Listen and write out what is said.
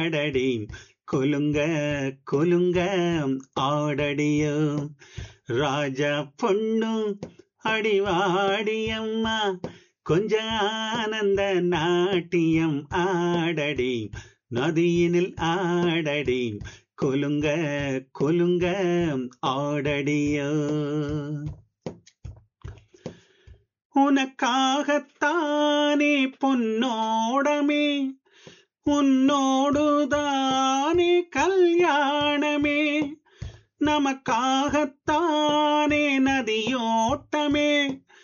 ஆடடி குலுங்க குலுங்க ஆடடியோ ராஜா பொண்ணு அடிவாடியம்மா கொஞ்ச ஆனந்த நாட்டியம் ஆடடி நதியினில் ஆடடி குலுங்க குலுங்க ஆடடியோ உனக்காகத்தானே பொன்னோடமே உன்னோடுதானே கல்யாணமே நமக்காகத்தானே நதியோட்டமே